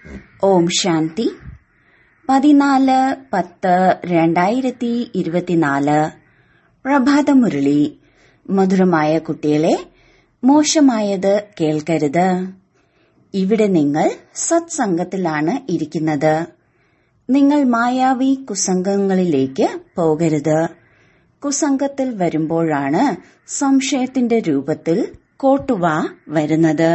ഓം ശാന്തി പതിനാല് പത്ത് രണ്ടായിരത്തി ഇരുപത്തിനാല് പ്രഭാതമുരളി മധുരമായ കുട്ടികളെ മോശമായത് കേൾക്കരുത് ഇവിടെ നിങ്ങൾ സത്സംഗത്തിലാണ് ഇരിക്കുന്നത് നിങ്ങൾ മായാവി കുസംഗങ്ങളിലേക്ക് പോകരുത് കുസംഗത്തിൽ വരുമ്പോഴാണ് സംശയത്തിന്റെ രൂപത്തിൽ കോട്ടുവ വരുന്നത്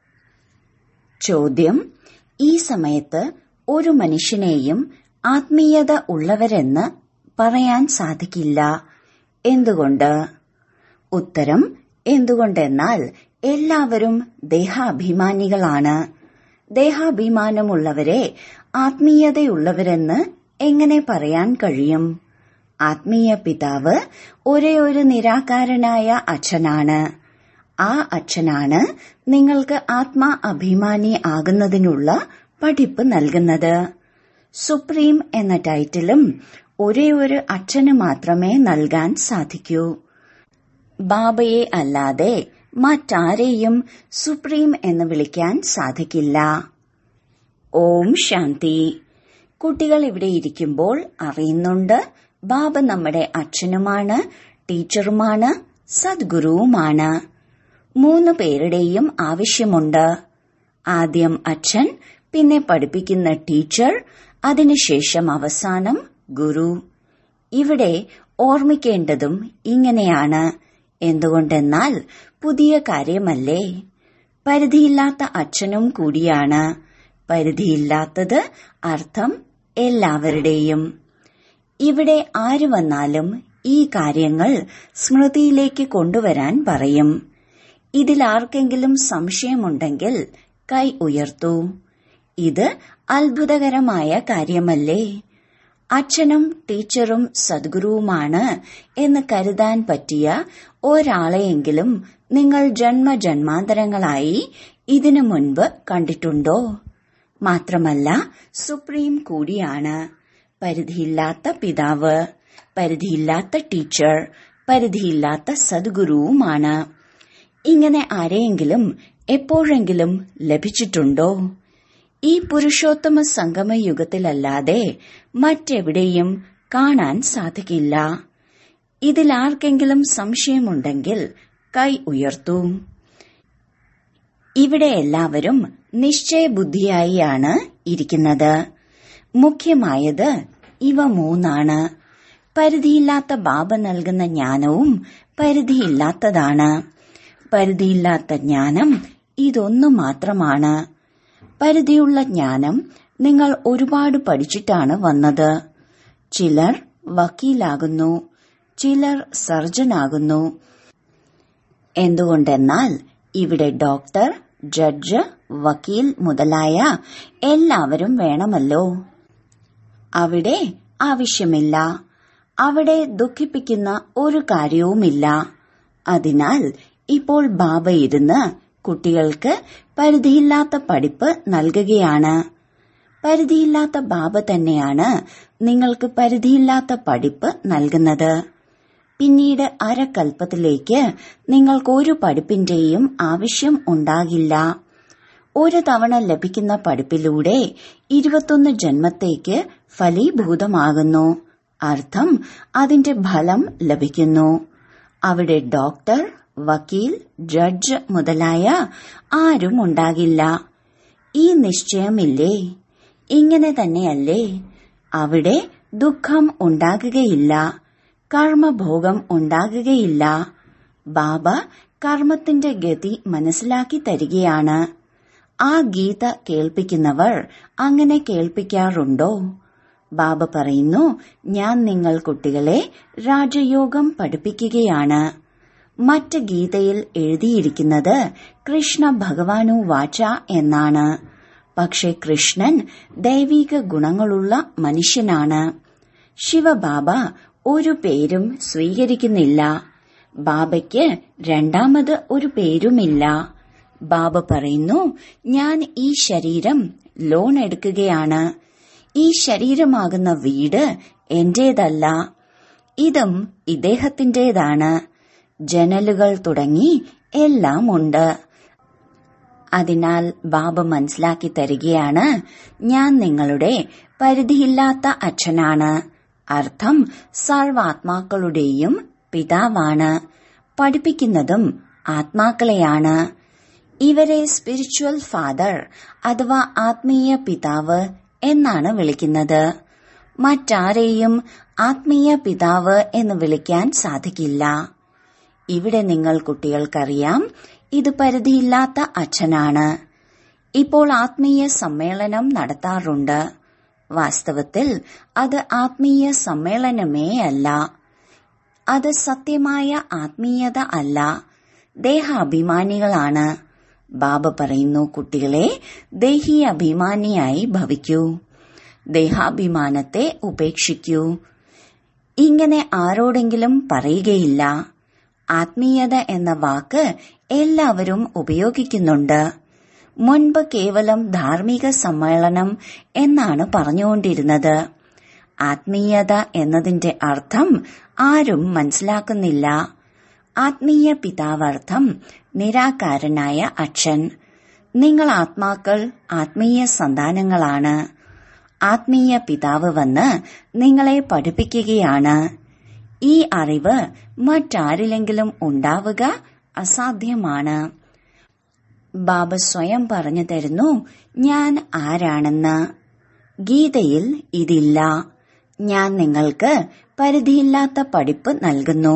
ചോദ്യം ഈ സമയത്ത് ഒരു മനുഷ്യനെയും ആത്മീയത ഉള്ളവരെന്ന് പറയാൻ സാധിക്കില്ല എന്തുകൊണ്ട് ഉത്തരം എന്തുകൊണ്ടെന്നാൽ എല്ലാവരും ദേഹാഭിമാനികളാണ് ദേഹാഭിമാനമുള്ളവരെ ആത്മീയതയുള്ളവരെന്ന് എങ്ങനെ പറയാൻ കഴിയും ആത്മീയ പിതാവ് ഒരേ ഒരു നിരാകാരനായ അച്ഛനാണ് ആ അച്ഛനാണ് നിങ്ങൾക്ക് ആത്മാ അഭിമാനി ആകുന്നതിനുള്ള പഠിപ്പ് നൽകുന്നത് സുപ്രീം എന്ന ടൈറ്റിലും ഒരേ ഒരു അച്ഛന് മാത്രമേ നൽകാൻ സാധിക്കൂ ബാബയെ അല്ലാതെ മറ്റാരെയും സുപ്രീം എന്ന് വിളിക്കാൻ സാധിക്കില്ല ഓം ശാന്തി കുട്ടികൾ ഇവിടെ ഇരിക്കുമ്പോൾ അറിയുന്നുണ്ട് ബാബ നമ്മുടെ അച്ഛനുമാണ് ടീച്ചറുമാണ് സദ്ഗുരുവുമാണ് മൂന്ന് പേരുടെയും ആവശ്യമുണ്ട് ആദ്യം അച്ഛൻ പിന്നെ പഠിപ്പിക്കുന്ന ടീച്ചർ അതിനുശേഷം അവസാനം ഗുരു ഇവിടെ ഓർമ്മിക്കേണ്ടതും ഇങ്ങനെയാണ് എന്തുകൊണ്ടെന്നാൽ പുതിയ കാര്യമല്ലേ പരിധിയില്ലാത്ത അച്ഛനും കൂടിയാണ് പരിധിയില്ലാത്തത് അർത്ഥം എല്ലാവരുടെയും ഇവിടെ ആര് വന്നാലും ഈ കാര്യങ്ങൾ സ്മൃതിയിലേക്ക് കൊണ്ടുവരാൻ പറയും ഇതിലാർക്കെങ്കിലും സംശയമുണ്ടെങ്കിൽ കൈ ഉയർത്തൂ ഇത് അത്ഭുതകരമായ കാര്യമല്ലേ അച്ഛനും ടീച്ചറും സദ്ഗുരുവുമാണ് എന്ന് കരുതാൻ പറ്റിയ ഒരാളെയെങ്കിലും നിങ്ങൾ ജന്മജന്മാന്തരങ്ങളായി ഇതിനു മുൻപ് കണ്ടിട്ടുണ്ടോ മാത്രമല്ല സുപ്രീം കൂടിയാണ് പരിധിയില്ലാത്ത പിതാവ് പരിധിയില്ലാത്ത ടീച്ചർ പരിധിയില്ലാത്ത സദ്ഗുരുവുമാണ് ഇങ്ങനെ ആരെയെങ്കിലും എപ്പോഴെങ്കിലും ലഭിച്ചിട്ടുണ്ടോ ഈ പുരുഷോത്തമ സംഗമയുഗത്തിലല്ലാതെ മറ്റെവിടെയും കാണാൻ സാധിക്കില്ല ഇതിലാർക്കെങ്കിലും സംശയമുണ്ടെങ്കിൽ കൈ ഉയർത്തൂ ഇവിടെ എല്ലാവരും നിശ്ചയബുദ്ധിയായിയാണ് ഇരിക്കുന്നത് മുഖ്യമായത് ഇവ മൂന്നാണ് പരിധിയില്ലാത്ത ബാബ നൽകുന്ന ജ്ഞാനവും പരിധിയില്ലാത്തതാണ് പരിധിയില്ലാത്ത ജ്ഞാനം ഇതൊന്നു മാത്രമാണ് പരിധിയുള്ള ജ്ഞാനം നിങ്ങൾ ഒരുപാട് പഠിച്ചിട്ടാണ് വന്നത് ചിലർ വക്കീലാകുന്നു ചിലർ സർജനാകുന്നു എന്തുകൊണ്ടെന്നാൽ ഇവിടെ ഡോക്ടർ ജഡ്ജ് വക്കീൽ മുതലായ എല്ലാവരും വേണമല്ലോ അവിടെ ആവശ്യമില്ല അവിടെ ദുഃഖിപ്പിക്കുന്ന ഒരു കാര്യവുമില്ല അതിനാൽ ഇപ്പോൾ ബാബ ഇരുന്ന് കുട്ടികൾക്ക് പരിധിയില്ലാത്ത പഠിപ്പ് നൽകുകയാണ് പരിധിയില്ലാത്ത ബാബ തന്നെയാണ് നിങ്ങൾക്ക് പരിധിയില്ലാത്ത പഠിപ്പ് നൽകുന്നത് പിന്നീട് അരക്കൽപ്പത്തിലേക്ക് നിങ്ങൾക്ക് ഒരു പഠിപ്പിന്റെയും ആവശ്യം ഉണ്ടാകില്ല ഒരു തവണ ലഭിക്കുന്ന പഠിപ്പിലൂടെ ഇരുപത്തൊന്ന് ജന്മത്തേക്ക് ഫലീഭൂതമാകുന്നു അർത്ഥം അതിന്റെ ഫലം ലഭിക്കുന്നു അവിടെ ഡോക്ടർ വക്കീൽ ജഡ്ജ് മുതലായ ആരും ഉണ്ടാകില്ല ഈ നിശ്ചയമില്ലേ ഇങ്ങനെ തന്നെയല്ലേ അവിടെ ദുഃഖം ഉണ്ടാകുകയില്ല കർമ്മഭോഗം ഉണ്ടാകുകയില്ല ബാബ കർമ്മത്തിന്റെ ഗതി മനസ്സിലാക്കി തരികയാണ് ആ ഗീത കേൾപ്പിക്കുന്നവർ അങ്ങനെ കേൾപ്പിക്കാറുണ്ടോ ബാബ പറയുന്നു ഞാൻ നിങ്ങൾ കുട്ടികളെ രാജയോഗം പഠിപ്പിക്കുകയാണ് മറ്റ് ഗീതയിൽ എഴുതിയിരിക്കുന്നത് കൃഷ്ണ ഭഗവാനു വാച എന്നാണ് പക്ഷെ കൃഷ്ണൻ ദൈവിക ഗുണങ്ങളുള്ള മനുഷ്യനാണ് ശിവബാബ ഒരു പേരും സ്വീകരിക്കുന്നില്ല ബാബയ്ക്ക് രണ്ടാമത് ഒരു പേരുമില്ല ബാബ പറയുന്നു ഞാൻ ഈ ശരീരം ലോൺ എടുക്കുകയാണ് ഈ ശരീരമാകുന്ന വീട് എന്റേതല്ല ഇതും ഇദ്ദേഹത്തിന്റേതാണ് ജനലുകൾ തുടങ്ങി എല്ലാം ഉണ്ട് അതിനാൽ ബാബ മനസ്സിലാക്കി തരികയാണ് ഞാൻ നിങ്ങളുടെ പരിധിയില്ലാത്ത അച്ഛനാണ് അർത്ഥം സർവാത്മാക്കളുടെയും പിതാവാണ് പഠിപ്പിക്കുന്നതും ആത്മാക്കളെയാണ് ഇവരെ സ്പിരിച്വൽ ഫാദർ അഥവാ ആത്മീയ പിതാവ് എന്നാണ് വിളിക്കുന്നത് മറ്റാരെയും ആത്മീയ പിതാവ് എന്ന് വിളിക്കാൻ സാധിക്കില്ല ഇവിടെ നിങ്ങൾ കുട്ടികൾക്കറിയാം ഇത് പരിധിയില്ലാത്ത അച്ഛനാണ് ഇപ്പോൾ ആത്മീയ സമ്മേളനം നടത്താറുണ്ട് വാസ്തവത്തിൽ അത് ആത്മീയ സമ്മേളനമേ അല്ല അത് സത്യമായ ആത്മീയത അല്ല ദേഹാഭിമാനികളാണ് ബാബ പറയുന്നു കുട്ടികളെ ദേഹി അഭിമാനിയായി ഭവിക്കൂ ദേഹാഭിമാനത്തെ ഉപേക്ഷിക്കൂ ഇങ്ങനെ ആരോടെങ്കിലും പറയുകയില്ല ആത്മീയത എന്ന വാക്ക് എല്ലാവരും ഉപയോഗിക്കുന്നുണ്ട് മുൻപ് കേവലം ധാർമ്മിക സമ്മേളനം എന്നാണ് പറഞ്ഞുകൊണ്ടിരുന്നത് ആത്മീയത എന്നതിന്റെ അർത്ഥം ആരും മനസ്സിലാക്കുന്നില്ല ആത്മീയ പിതാവർത്ഥം നിരാകാരനായ അച്ഛൻ നിങ്ങൾ ആത്മാക്കൾ ആത്മീയ സന്താനങ്ങളാണ് ആത്മീയ പിതാവ് വന്ന് നിങ്ങളെ പഠിപ്പിക്കുകയാണ് ഈ അറിവ് മറ്റാരിലെങ്കിലും ഉണ്ടാവുക അസാധ്യമാണ് ബാബ സ്വയം പറഞ്ഞു തരുന്നു ഞാൻ ആരാണെന്ന് ഗീതയിൽ ഇതില്ല ഞാൻ നിങ്ങൾക്ക് പരിധിയില്ലാത്ത പഠിപ്പ് നൽകുന്നു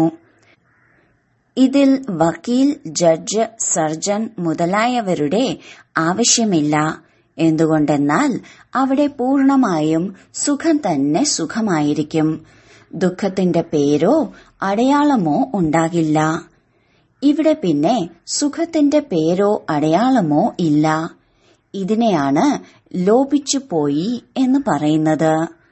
ഇതിൽ വക്കീൽ ജഡ്ജ് സർജൻ മുതലായവരുടെ ആവശ്യമില്ല എന്തുകൊണ്ടെന്നാൽ അവിടെ പൂർണമായും സുഖം തന്നെ സുഖമായിരിക്കും ദുഃഖത്തിന്റെ പേരോ അടയാളമോ ഉണ്ടാകില്ല ഇവിടെ പിന്നെ സുഖത്തിന്റെ പേരോ അടയാളമോ ഇല്ല ഇതിനെയാണ് ലോപിച്ചു പോയി എന്ന് പറയുന്നത്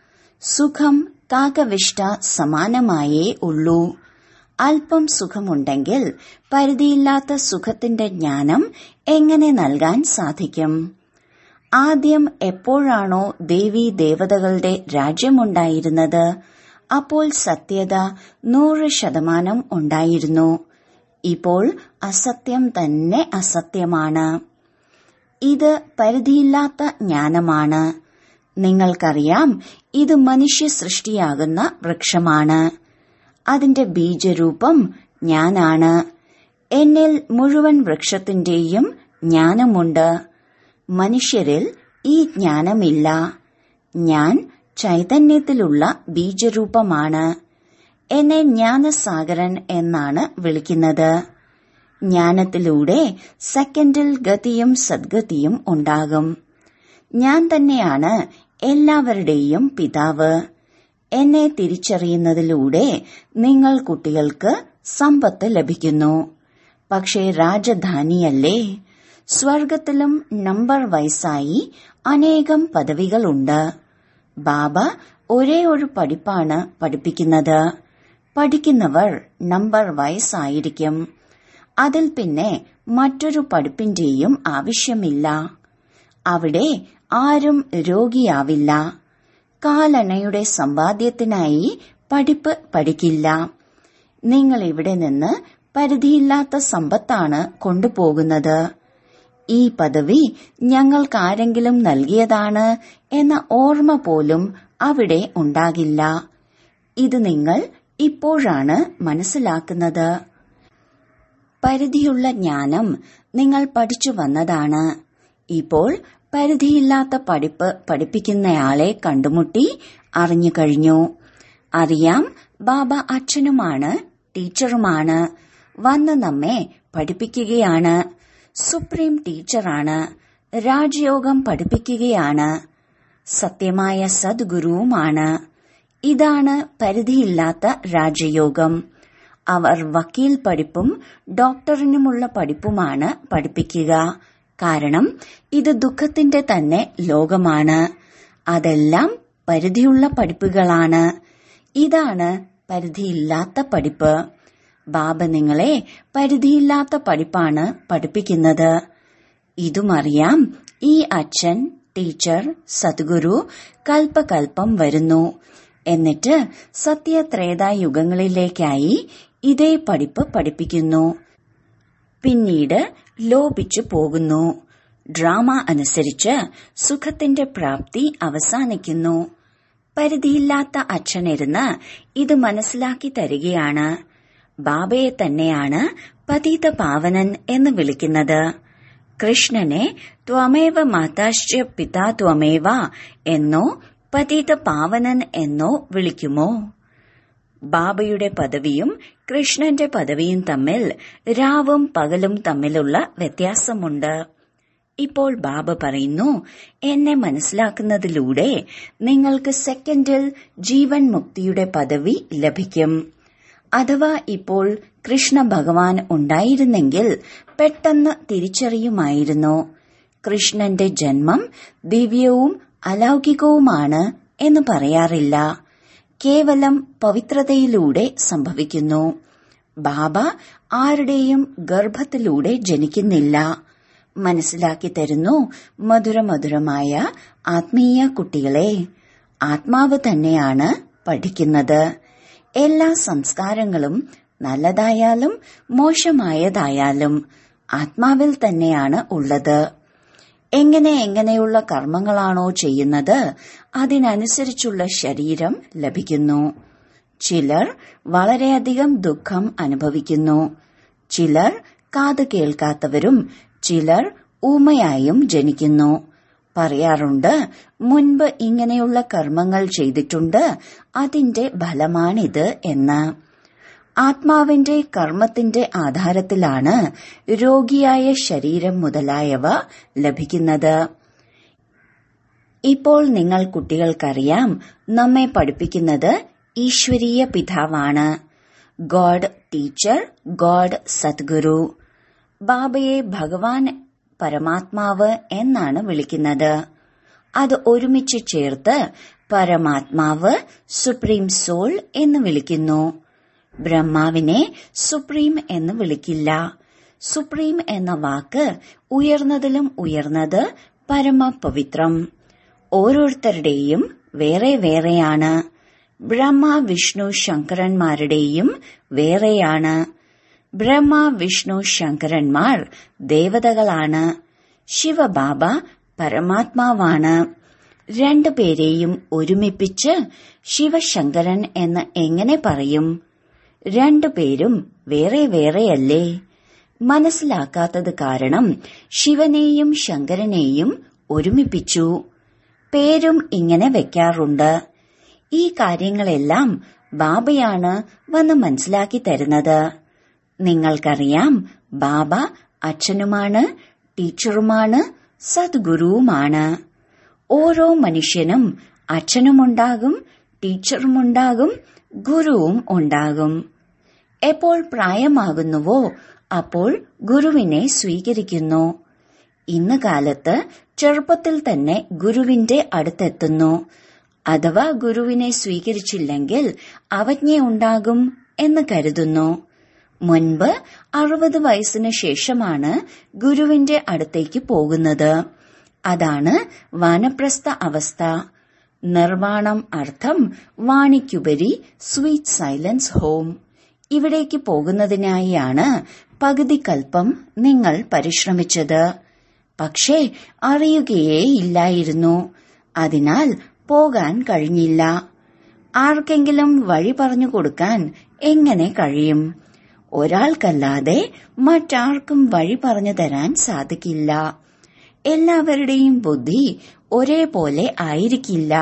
സുഖം കാകവിഷ്ട സമാനമായേ ഉള്ളൂ അല്പം സുഖമുണ്ടെങ്കിൽ പരിധിയില്ലാത്ത സുഖത്തിന്റെ ജ്ഞാനം എങ്ങനെ നൽകാൻ സാധിക്കും ആദ്യം എപ്പോഴാണോ ദേവി ദേവതകളുടെ രാജ്യമുണ്ടായിരുന്നത് അപ്പോൾ സത്യത നൂറ് ശതമാനം ഉണ്ടായിരുന്നു ഇപ്പോൾ അസത്യം തന്നെ അസത്യമാണ് ഇത് പരിധിയില്ലാത്ത ജ്ഞാനമാണ് നിങ്ങൾക്കറിയാം ഇത് മനുഷ്യ സൃഷ്ടിയാകുന്ന വൃക്ഷമാണ് അതിന്റെ ബീജരൂപം ഞാനാണ് എന്നിൽ മുഴുവൻ വൃക്ഷത്തിന്റെയും ജ്ഞാനമുണ്ട് മനുഷ്യരിൽ ഈ ജ്ഞാനമില്ല ഞാൻ ചൈതന്യത്തിലുള്ള ബീജരൂപമാണ് എന്നെ ജ്ഞാനസാഗരൻ എന്നാണ് വിളിക്കുന്നത് ജ്ഞാനത്തിലൂടെ സെക്കൻഡിൽ ഗതിയും സദ്ഗതിയും ഉണ്ടാകും ഞാൻ തന്നെയാണ് എല്ലാവരുടെയും പിതാവ് എന്നെ തിരിച്ചറിയുന്നതിലൂടെ നിങ്ങൾ കുട്ടികൾക്ക് സമ്പത്ത് ലഭിക്കുന്നു പക്ഷേ രാജധാനിയല്ലേ സ്വർഗത്തിലും നമ്പർ വയസ്സായി അനേകം പദവികളുണ്ട് ബാബ ഒരേ ഒരു പഠിപ്പാണ് പഠിപ്പിക്കുന്നത് പഠിക്കുന്നവർ നമ്പർ വയസ്സായിരിക്കും അതിൽ പിന്നെ മറ്റൊരു പഠിപ്പിന്റെയും ആവശ്യമില്ല അവിടെ ആരും രോഗിയാവില്ല കാലണയുടെ സമ്പാദ്യത്തിനായി പഠിപ്പ് പഠിക്കില്ല നിങ്ങൾ ഇവിടെ നിന്ന് പരിധിയില്ലാത്ത സമ്പത്താണ് കൊണ്ടുപോകുന്നത് ഈ പദവി ഞങ്ങൾക്കാരെങ്കിലും നൽകിയതാണ് എന്ന ഓർമ്മ പോലും അവിടെ ഉണ്ടാകില്ല ഇത് നിങ്ങൾ ഇപ്പോഴാണ് മനസ്സിലാക്കുന്നത് പരിധിയുള്ള ജ്ഞാനം നിങ്ങൾ പഠിച്ചു വന്നതാണ് ഇപ്പോൾ പരിധിയില്ലാത്ത പഠിപ്പ് പഠിപ്പിക്കുന്നയാളെ കണ്ടുമുട്ടി അറിഞ്ഞു കഴിഞ്ഞു അറിയാം ബാബ അച്ഛനുമാണ് ടീച്ചറുമാണ് വന്ന് നമ്മെ പഠിപ്പിക്കുകയാണ് സുപ്രീം ടീച്ചറാണ് രാജയോഗം പഠിപ്പിക്കുകയാണ് സത്യമായ സദ്ഗുരുവുമാണ് ഇതാണ് പരിധിയില്ലാത്ത രാജയോഗം അവർ വക്കീൽ പഠിപ്പും ഡോക്ടറിനുമുള്ള പഠിപ്പുമാണ് പഠിപ്പിക്കുക കാരണം ഇത് ദുഃഖത്തിന്റെ തന്നെ ലോകമാണ് അതെല്ലാം പരിധിയുള്ള പഠിപ്പുകളാണ് ഇതാണ് പരിധിയില്ലാത്ത പഠിപ്പ് ബാബ നിങ്ങളെ പരിധിയില്ലാത്ത പഠിപ്പാണ് പഠിപ്പിക്കുന്നത് ഇതുമറിയാം ഈ അച്ഛൻ ടീച്ചർ സദ്ഗുരു കൽപ്പകൽപ്പം വരുന്നു എന്നിട്ട് സത്യത്രേതായുഗങ്ങളിലേക്കായി ഇതേ പഠിപ്പ് പഠിപ്പിക്കുന്നു പിന്നീട് ലോപിച്ചു പോകുന്നു ഡ്രാമ അനുസരിച്ച് സുഖത്തിന്റെ പ്രാപ്തി അവസാനിക്കുന്നു പരിധിയില്ലാത്ത അച്ഛനിരുന്ന് ഇത് മനസ്സിലാക്കി തരികയാണ് ബാബയെ തന്നെയാണ് പതീത പാവനൻ എന്ന് വിളിക്കുന്നത് കൃഷ്ണനെ ത്വമേവ മാതാശ്ച പിതാ ത്വമേവ എന്നോ പതീത പാവനൻ എന്നോ വിളിക്കുമോ ബാബയുടെ പദവിയും കൃഷ്ണന്റെ പദവിയും തമ്മിൽ രാവും പകലും തമ്മിലുള്ള വ്യത്യാസമുണ്ട് ഇപ്പോൾ ബാബ പറയുന്നു എന്നെ മനസ്സിലാക്കുന്നതിലൂടെ നിങ്ങൾക്ക് സെക്കൻഡിൽ ജീവൻ മുക്തിയുടെ പദവി ലഭിക്കും അഥവാ ഇപ്പോൾ കൃഷ്ണ ഭഗവാൻ ഉണ്ടായിരുന്നെങ്കിൽ പെട്ടെന്ന് തിരിച്ചറിയുമായിരുന്നു കൃഷ്ണന്റെ ജന്മം ദിവ്യവും അലൗകികവുമാണ് എന്ന് പറയാറില്ല കേവലം പവിത്രതയിലൂടെ സംഭവിക്കുന്നു ബാബ ആരുടെയും ഗർഭത്തിലൂടെ ജനിക്കുന്നില്ല മനസ്സിലാക്കി തരുന്നു മധുരമധുരമായ ആത്മീയ കുട്ടികളെ ആത്മാവ് തന്നെയാണ് പഠിക്കുന്നത് എല്ലാ സംസ്കാരങ്ങളും നല്ലതായാലും മോശമായതായാലും ആത്മാവിൽ തന്നെയാണ് ഉള്ളത് എങ്ങനെ എങ്ങനെയുള്ള കർമ്മങ്ങളാണോ ചെയ്യുന്നത് അതിനനുസരിച്ചുള്ള ശരീരം ലഭിക്കുന്നു ചിലർ വളരെയധികം ദുഃഖം അനുഭവിക്കുന്നു ചിലർ കാത് കേൾക്കാത്തവരും ചിലർ ഊമയായും ജനിക്കുന്നു പറയാറുണ്ട് മുൻപ് ഇങ്ങനെയുള്ള കർമ്മങ്ങൾ ചെയ്തിട്ടുണ്ട് അതിന്റെ ഫലമാണിത് എന്ന് ആത്മാവിന്റെ കർമ്മത്തിന്റെ ആധാരത്തിലാണ് രോഗിയായ ശരീരം മുതലായവ ലഭിക്കുന്നത് ഇപ്പോൾ നിങ്ങൾ കുട്ടികൾക്കറിയാം നമ്മെ പഠിപ്പിക്കുന്നത് ഈശ്വരീയ പിതാവാണ് ഗോഡ് ടീച്ചർ ഗോഡ് സദ്ഗുരു ബാബയെ ഭഗവാൻ പരമാത്മാവ് എന്നാണ് വിളിക്കുന്നത് അത് ഒരുമിച്ച് ചേർത്ത് പരമാത്മാവ് സുപ്രീം സോൾ എന്ന് വിളിക്കുന്നു ബ്രഹ്മാവിനെ സുപ്രീം എന്ന് വിളിക്കില്ല സുപ്രീം എന്ന വാക്ക് ഉയർന്നതിലും ഉയർന്നത് പരമപവിത്രം ഓരോരുത്തരുടെയും വേറെ വേറെയാണ് ബ്രഹ്മ വിഷ്ണു ശങ്കരന്മാരുടെയും വേറെയാണ് ബ്രഹ്മ വിഷ്ണു ശങ്കരന്മാർ ദേവതകളാണ് ശിവബാബ പരമാത്മാവാണ് രണ്ടുപേരെയും ഒരുമിപ്പിച്ച് ശിവശങ്കരൻ എന്ന് എങ്ങനെ പറയും രണ്ടുപേരും വേറെ വേറെയല്ലേ മനസ്സിലാക്കാത്തത് കാരണം ശിവനെയും ശങ്കരനെയും ഒരുമിപ്പിച്ചു പേരും ഇങ്ങനെ വെക്കാറുണ്ട് ഈ കാര്യങ്ങളെല്ലാം ബാബയാണ് വന്ന് മനസ്സിലാക്കി തരുന്നത് നിങ്ങൾക്കറിയാം ബാബ അച്ഛനുമാണ് ടീച്ചറുമാണ് സദ്ഗുരുവുമാണ് ഓരോ മനുഷ്യനും അച്ഛനുമുണ്ടാകും ടീച്ചറുമുണ്ടാകും ഗുരുവും ഉണ്ടാകും എപ്പോൾ പ്രായമാകുന്നുവോ അപ്പോൾ ഗുരുവിനെ സ്വീകരിക്കുന്നു ഇന്ന് കാലത്ത് ചെറുപ്പത്തിൽ തന്നെ ഗുരുവിന്റെ അടുത്തെത്തുന്നു അഥവാ ഗുരുവിനെ സ്വീകരിച്ചില്ലെങ്കിൽ അവജ്ഞയുണ്ടാകും എന്ന് കരുതുന്നു മുൻപ് അറുപത് വയസ്സിന് ശേഷമാണ് ഗുരുവിന്റെ അടുത്തേക്ക് പോകുന്നത് അതാണ് വാനപ്രസ്ഥ അവസ്ഥ നിർവാണം അർത്ഥം വാണിക്കുപരി സ്വീറ്റ് സൈലൻസ് ഹോം ഇവിടേക്ക് പോകുന്നതിനായാണ് പകുതി കൽപ്പം നിങ്ങൾ പരിശ്രമിച്ചത് പക്ഷേ അറിയുകയേ ഇല്ലായിരുന്നു അതിനാൽ പോകാൻ കഴിഞ്ഞില്ല ആർക്കെങ്കിലും വഴി പറഞ്ഞു കൊടുക്കാൻ എങ്ങനെ കഴിയും ഒരാൾക്കല്ലാതെ മറ്റാർക്കും വഴി പറഞ്ഞു തരാൻ സാധിക്കില്ല എല്ലാവരുടെയും ബുദ്ധി ഒരേപോലെ ആയിരിക്കില്ല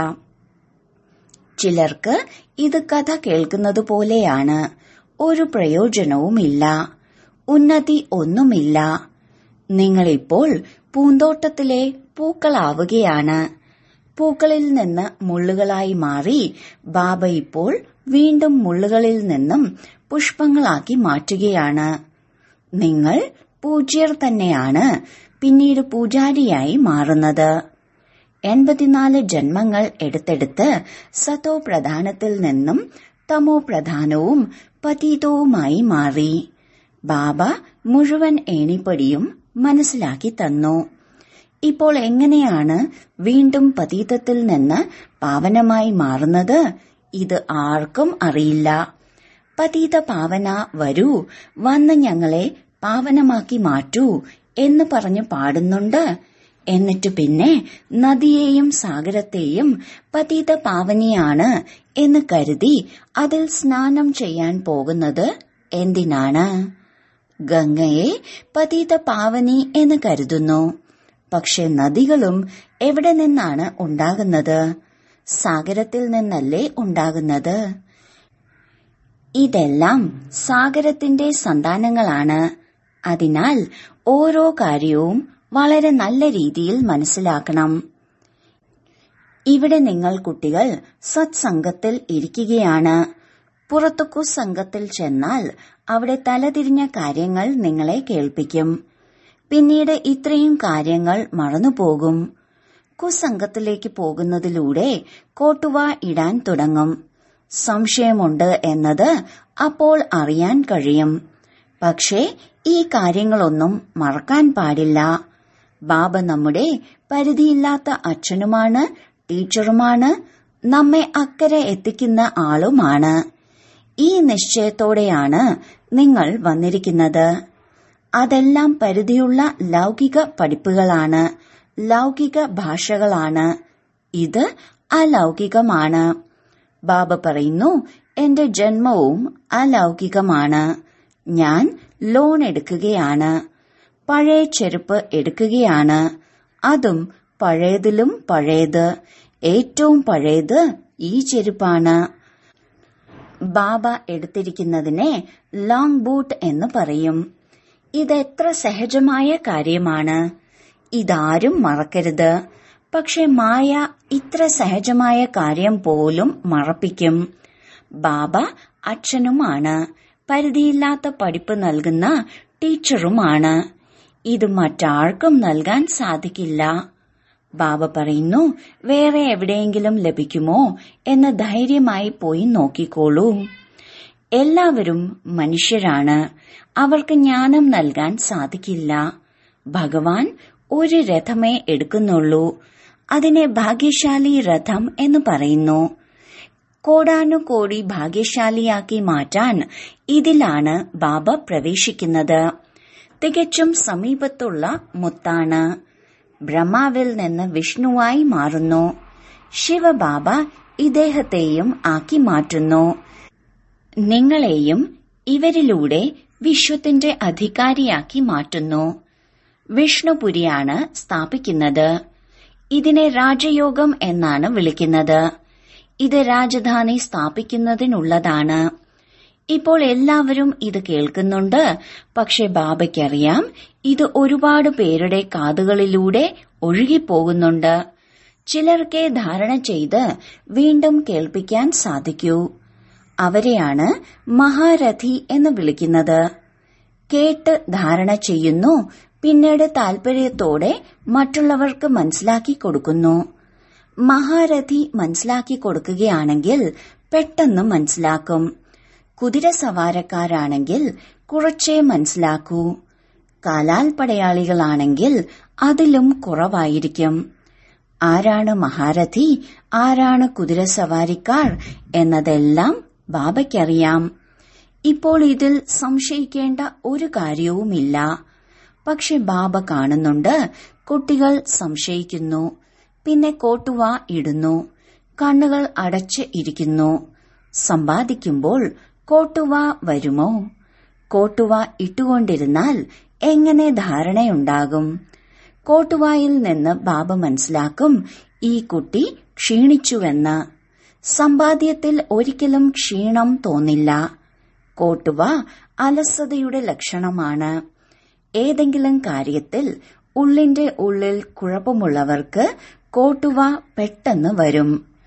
ചിലർക്ക് ഇത് കഥ കേൾക്കുന്നത് പോലെയാണ് ഒരു പ്രയോജനവുമില്ല ഉന്നതി ഒന്നുമില്ല നിങ്ങളിപ്പോൾ പൂന്തോട്ടത്തിലെ പൂക്കളാവുകയാണ് പൂക്കളിൽ നിന്ന് മുള്ളുകളായി മാറി ബാബ ഇപ്പോൾ വീണ്ടും മുള്ളുകളിൽ നിന്നും പുഷ്പങ്ങളാക്കി മാറ്റുകയാണ് നിങ്ങൾ പൂജ്യർ തന്നെയാണ് പിന്നീട് പൂജാരിയായി മാറുന്നത് എൺപത്തിനാല് ജന്മങ്ങൾ എടുത്തെടുത്ത് സതോ പ്രധാനത്തിൽ നിന്നും തമോ പ്രധാനവും പതീതവുമായി മാറി ബാബ മുഴുവൻ ഏണിപ്പടിയും മനസ്സിലാക്കി തന്നു ഇപ്പോൾ എങ്ങനെയാണ് വീണ്ടും പതീതത്തിൽ നിന്ന് പാവനമായി മാറുന്നത് ഇത് ആർക്കും അറിയില്ല പതീത പാവന വരൂ വന്ന് ഞങ്ങളെ പാവനമാക്കി മാറ്റൂ എന്ന് പറഞ്ഞു പാടുന്നുണ്ട് എന്നിട്ട് പിന്നെ നദിയെയും സാഗരത്തെയും പതീത പാവനിയാണ് എന്ന് കരുതി അതിൽ സ്നാനം ചെയ്യാൻ പോകുന്നത് എന്തിനാണ് ഗംഗയെ പതീത പാവനി എന്ന് കരുതുന്നു പക്ഷെ നദികളും എവിടെ നിന്നാണ് ഉണ്ടാകുന്നത് സാഗരത്തിൽ നിന്നല്ലേ ഉണ്ടാകുന്നത് ഇതെല്ലാം സാഗരത്തിന്റെ സന്താനങ്ങളാണ് അതിനാൽ ഓരോ കാര്യവും വളരെ നല്ല രീതിയിൽ മനസ്സിലാക്കണം ഇവിടെ നിങ്ങൾ കുട്ടികൾ സത്സംഗത്തിൽ ഇരിക്കുകയാണ് പുറത്തു കുസംഗത്തിൽ ചെന്നാൽ അവിടെ തലതിരിഞ്ഞ കാര്യങ്ങൾ നിങ്ങളെ കേൾപ്പിക്കും പിന്നീട് ഇത്രയും കാര്യങ്ങൾ മറന്നുപോകും കുസംഗത്തിലേക്ക് പോകുന്നതിലൂടെ കോട്ടുവ ഇടാൻ തുടങ്ങും സംശയമുണ്ട് എന്നത് അപ്പോൾ അറിയാൻ കഴിയും പക്ഷേ ഈ കാര്യങ്ങളൊന്നും മറക്കാൻ പാടില്ല ബാബ നമ്മുടെ പരിധിയില്ലാത്ത അച്ഛനുമാണ് ടീച്ചറുമാണ് നമ്മെ അക്കരെ എത്തിക്കുന്ന ആളുമാണ് ഈ നിശ്ചയത്തോടെയാണ് നിങ്ങൾ വന്നിരിക്കുന്നത് അതെല്ലാം പരിധിയുള്ള ലൗകിക പഠിപ്പുകളാണ് ലൗകിക ഭാഷകളാണ് ഇത് അലൗകികമാണ് ബാബ പറയുന്നു എന്റെ ജന്മവും അലൗകികമാണ് ഞാൻ ലോൺ എടുക്കുകയാണ് പഴയ ചെരുപ്പ് എടുക്കുകയാണ് അതും പഴയതിലും പഴയത് ഏറ്റവും പഴയത് ഈ ചെരുപ്പാണ് ബാബ എടുത്തിരിക്കുന്നതിനെ ലോങ് ബൂട്ട് എന്ന് പറയും ഇതെത്ര സഹജമായ കാര്യമാണ് ഇതാരും മറക്കരുത് പക്ഷെ മായ ഇത്ര സഹജമായ കാര്യം പോലും മറപ്പിക്കും ബാബ അച്ഛനുമാണ് പരിധിയില്ലാത്ത പഠിപ്പ് നൽകുന്ന ടീച്ചറുമാണ് ഇത് മറ്റാർക്കും നൽകാൻ സാധിക്കില്ല ബാബ പറയുന്നു വേറെ എവിടെയെങ്കിലും ലഭിക്കുമോ എന്ന് ധൈര്യമായി പോയി നോക്കിക്കോളൂ എല്ലാവരും മനുഷ്യരാണ് അവർക്ക് ജ്ഞാനം നൽകാൻ സാധിക്കില്ല ഭഗവാൻ ഒരു രഥമേ എടുക്കുന്നുള്ളൂ അതിനെ ഭാഗ്യശാലി രഥം എന്ന് പറയുന്നു കോടാനുകോടി ഭാഗ്യശാലിയാക്കി മാറ്റാൻ ഇതിലാണ് ബാബ പ്രവേശിക്കുന്നത് തികച്ചും സമീപത്തുള്ള മുത്താണ് ബ്രഹ്മാവിൽ നിന്ന് വിഷ്ണുവായി മാറുന്നു ശിവബാബ ഇദ്ദേഹത്തെയും ആക്കി മാറ്റുന്നു നിങ്ങളെയും ഇവരിലൂടെ വിശ്വത്തിന്റെ അധികാരിയാക്കി മാറ്റുന്നു വിഷ്ണുപുരിയാണ് സ്ഥാപിക്കുന്നത് ഇതിനെ രാജയോഗം എന്നാണ് വിളിക്കുന്നത് ഇത് രാജധാനി സ്ഥാപിക്കുന്നതിനുള്ളതാണ് ഇപ്പോൾ എല്ലാവരും ഇത് കേൾക്കുന്നുണ്ട് പക്ഷെ ബാബയ്ക്കറിയാം ഇത് ഒരുപാട് പേരുടെ കാതുകളിലൂടെ ഒഴുകിപ്പോകുന്നുണ്ട് ചിലർക്കേ ധാരണ ചെയ്ത് വീണ്ടും കേൾപ്പിക്കാൻ സാധിക്കൂ അവരെയാണ് മഹാരഥി എന്ന് വിളിക്കുന്നത് കേട്ട് ധാരണ ചെയ്യുന്നു പിന്നീട് താൽപര്യത്തോടെ മറ്റുള്ളവർക്ക് മനസ്സിലാക്കി കൊടുക്കുന്നു മഹാരഥി മനസ്സിലാക്കി കൊടുക്കുകയാണെങ്കിൽ പെട്ടെന്ന് മനസ്സിലാക്കും കുതിര സവാരക്കാരാണെങ്കിൽ കുറച്ചേ മനസ്സിലാക്കൂ കാലാൽ പടയാളികളാണെങ്കിൽ അതിലും കുറവായിരിക്കും ആരാണ് മഹാരഥി ആരാണ് കുതിരസവാരിക്കാർ എന്നതെല്ലാം ബാബയ്ക്കറിയാം ഇപ്പോൾ ഇതിൽ സംശയിക്കേണ്ട ഒരു കാര്യവുമില്ല പക്ഷെ ബാബ കാണുന്നുണ്ട് കുട്ടികൾ സംശയിക്കുന്നു പിന്നെ കോട്ടുവ ഇടുന്നു കണ്ണുകൾ അടച്ച് ഇരിക്കുന്നു സമ്പാദിക്കുമ്പോൾ കോട്ടുവ വരുമോ കോട്ടുവ ഇട്ടുകൊണ്ടിരുന്നാൽ എങ്ങനെ ധാരണയുണ്ടാകും കോട്ടുവായിൽ നിന്ന് ബാബ മനസ്സിലാക്കും ഈ കുട്ടി ക്ഷീണിച്ചുവെന്ന് സമ്പാദ്യത്തിൽ ഒരിക്കലും ക്ഷീണം തോന്നില്ല കോട്ടുവ അലസതയുടെ ലക്ഷണമാണ് ഏതെങ്കിലും കാര്യത്തിൽ ഉള്ളിന്റെ ഉള്ളിൽ കുഴപ്പമുള്ളവർക്ക് കോട്ടുവ പെട്ടെന്ന് വരും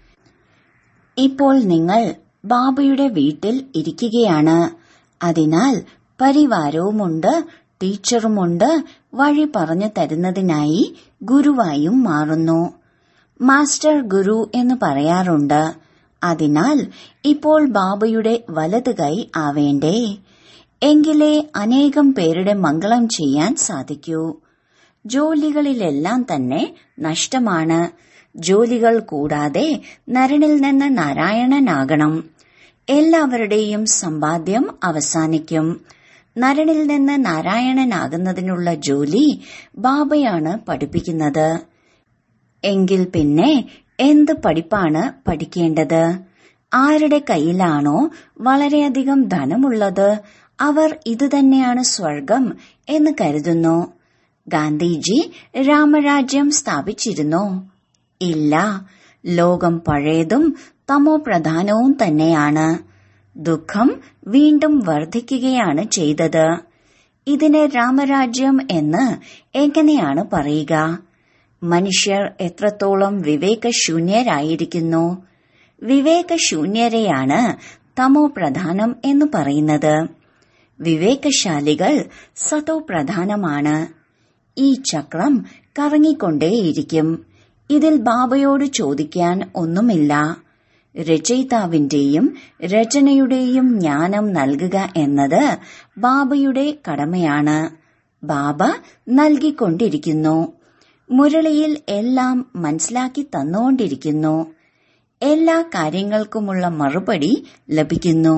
ഇപ്പോൾ നിങ്ങൾ ബാബയുടെ വീട്ടിൽ ഇരിക്കുകയാണ് അതിനാൽ പരിവാരവുമുണ്ട് ടീച്ചറുമുണ്ട് വഴി പറഞ്ഞു തരുന്നതിനായി ഗുരുവായും മാറുന്നു മാസ്റ്റർ ഗുരു എന്ന് പറയാറുണ്ട് അതിനാൽ ഇപ്പോൾ ബാബയുടെ വലത് കൈ ആവേണ്ടേ എങ്കിലേ അനേകം പേരുടെ മംഗളം ചെയ്യാൻ സാധിക്കൂ ജോലികളിലെല്ലാം തന്നെ നഷ്ടമാണ് ജോലികൾ കൂടാതെ നരനിൽ നിന്ന് നാരായണനാകണം എല്ലാവരുടെയും സമ്പാദ്യം അവസാനിക്കും നരനിൽ നിന്ന് നാരായണനാകുന്നതിനുള്ള ജോലി ബാബയാണ് പഠിപ്പിക്കുന്നത് എങ്കിൽ പിന്നെ എന്ത് പഠിപ്പാണ് പഠിക്കേണ്ടത് ആരുടെ കയ്യിലാണോ വളരെയധികം ധനമുള്ളത് അവർ ഇതുതന്നെയാണ് സ്വർഗം എന്ന് കരുതുന്നു ഗാന്ധിജി രാമരാജ്യം സ്ഥാപിച്ചിരുന്നു ഇല്ല ലോകം പഴയതും തമോ പ്രധാനവും തന്നെയാണ് ദുഃഖം വീണ്ടും വർദ്ധിക്കുകയാണ് ചെയ്തത് ഇതിന് രാമരാജ്യം എന്ന് എങ്ങനെയാണ് പറയുക മനുഷ്യർ എത്രത്തോളം വിവേകശൂന്യരായിരിക്കുന്നു വിവേകശൂന്യരെയാണ് തമോ പ്രധാനം എന്ന് പറയുന്നത് വിവേകശാലികൾ സതോ പ്രധാനമാണ് ഈ ചക്രം കറങ്ങിക്കൊണ്ടേയിരിക്കും ഇതിൽ ബാബയോട് ചോദിക്കാൻ ഒന്നുമില്ല രചയിതാവിന്റെയും രചനയുടെയും ജ്ഞാനം നൽകുക എന്നത് ബാബയുടെ കടമയാണ് ബാബ നൽകിക്കൊണ്ടിരിക്കുന്നു മുരളിയിൽ എല്ലാം മനസ്സിലാക്കി തന്നുകൊണ്ടിരിക്കുന്നു എല്ലാ കാര്യങ്ങൾക്കുമുള്ള മറുപടി ലഭിക്കുന്നു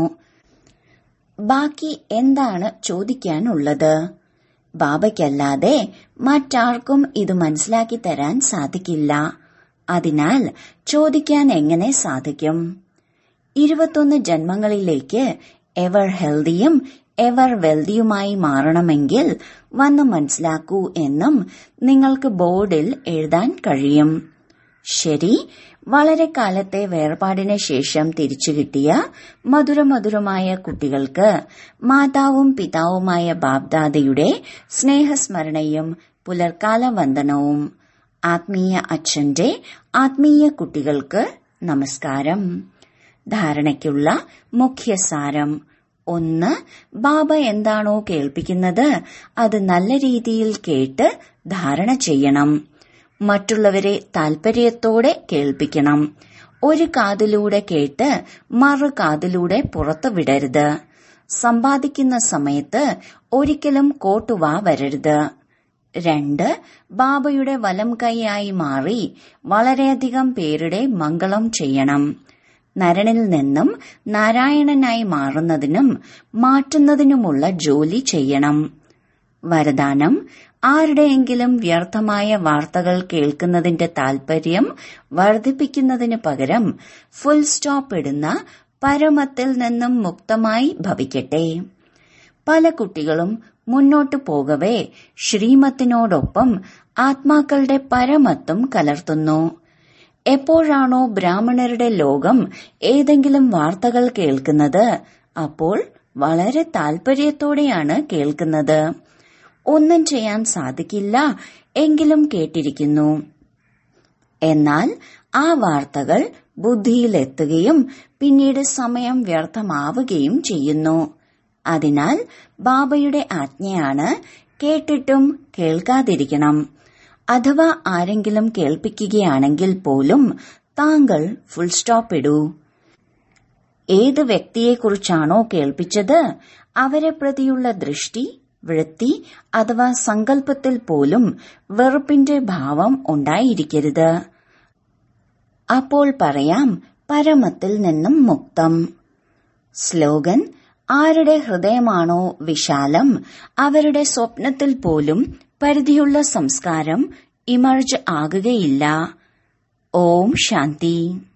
ബാക്കി എന്താണ് ചോദിക്കാനുള്ളത് ബാബയ്ക്കല്ലാതെ മറ്റാർക്കും ഇത് മനസ്സിലാക്കി തരാൻ സാധിക്കില്ല അതിനാൽ ചോദിക്കാൻ എങ്ങനെ സാധിക്കും ഇരുപത്തൊന്ന് ജന്മങ്ങളിലേക്ക് എവർ ഹെൽത്തിയും എവർ വെൽതിയുമായി മാറണമെങ്കിൽ വന്ന് മനസ്സിലാക്കൂ എന്നും നിങ്ങൾക്ക് ബോർഡിൽ എഴുതാൻ കഴിയും ശരി വളരെ കാലത്തെ വേർപാടിന് ശേഷം തിരിച്ചു കിട്ടിയ മധുരമധുരമായ കുട്ടികൾക്ക് മാതാവും പിതാവുമായ ബാബ്ദാദയുടെ സ്നേഹസ്മരണയും പുലർക്കാല വന്ദനവും ആത്മീയ അച്ഛന്റെ ആത്മീയ കുട്ടികൾക്ക് നമസ്കാരം ധാരണയ്ക്കുള്ള മുഖ്യസാരം ഒന്ന് ബാബ എന്താണോ കേൾപ്പിക്കുന്നത് അത് നല്ല രീതിയിൽ കേട്ട് ധാരണ ചെയ്യണം മറ്റുള്ളവരെ താൽപര്യത്തോടെ കേൾപ്പിക്കണം ഒരു കാതിലൂടെ കേട്ട് മറു കാതിലൂടെ പുറത്തു വിടരുത് സമ്പാദിക്കുന്ന സമയത്ത് ഒരിക്കലും കോട്ടുവാ വരരുത് രണ്ട് ബാബയുടെ വലം കൈയായി മാറി വളരെയധികം പേരുടെ മംഗളം ചെയ്യണം നരനിൽ നിന്നും നാരായണനായി മാറുന്നതിനും മാറ്റുന്നതിനുമുള്ള ജോലി ചെയ്യണം വരദാനം ആരുടെയെങ്കിലും വ്യർത്ഥമായ വാർത്തകൾ കേൾക്കുന്നതിന്റെ താൽപര്യം വർദ്ധിപ്പിക്കുന്നതിന് പകരം ഫുൾ സ്റ്റോപ്പ് ഇടുന്ന പരമത്തിൽ നിന്നും മുക്തമായി ഭവിക്കട്ടെ പല കുട്ടികളും മുന്നോട്ടു പോകവേ ശ്രീമത്തിനോടൊപ്പം ആത്മാക്കളുടെ പരമത്വം കലർത്തുന്നു എപ്പോഴാണോ ബ്രാഹ്മണരുടെ ലോകം ഏതെങ്കിലും വാർത്തകൾ കേൾക്കുന്നത് അപ്പോൾ വളരെ താൽപര്യത്തോടെയാണ് കേൾക്കുന്നത് ഒന്നും ചെയ്യാൻ സാധിക്കില്ല എങ്കിലും കേട്ടിരിക്കുന്നു എന്നാൽ ആ വാർത്തകൾ ബുദ്ധിയിലെത്തുകയും പിന്നീട് സമയം വ്യർത്ഥമാവുകയും ചെയ്യുന്നു അതിനാൽ ബാബയുടെ ആജ്ഞയാണ് കേട്ടിട്ടും കേൾക്കാതിരിക്കണം അഥവാ ആരെങ്കിലും കേൾപ്പിക്കുകയാണെങ്കിൽ പോലും താങ്കൾ ഫുൾ സ്റ്റോപ്പ് ഇടൂ ഏത് വ്യക്തിയെക്കുറിച്ചാണോ കേൾപ്പിച്ചത് അവരെ പ്രതിയുള്ള ദൃഷ്ടി വൃത്തി അഥവാ സങ്കല്പത്തിൽ പോലും വെറുപ്പിന്റെ ഭാവം ഉണ്ടായിരിക്കരുത് അപ്പോൾ പറയാം പരമത്തിൽ നിന്നും മുക്തം സ്ലോഗൻ ആരുടെ ഹൃദയമാണോ വിശാലം അവരുടെ സ്വപ്നത്തിൽ പോലും പരിധിയുള്ള സംസ്കാരം ഇമർജ് ആകുകയില്ല ഓം ശാന്തി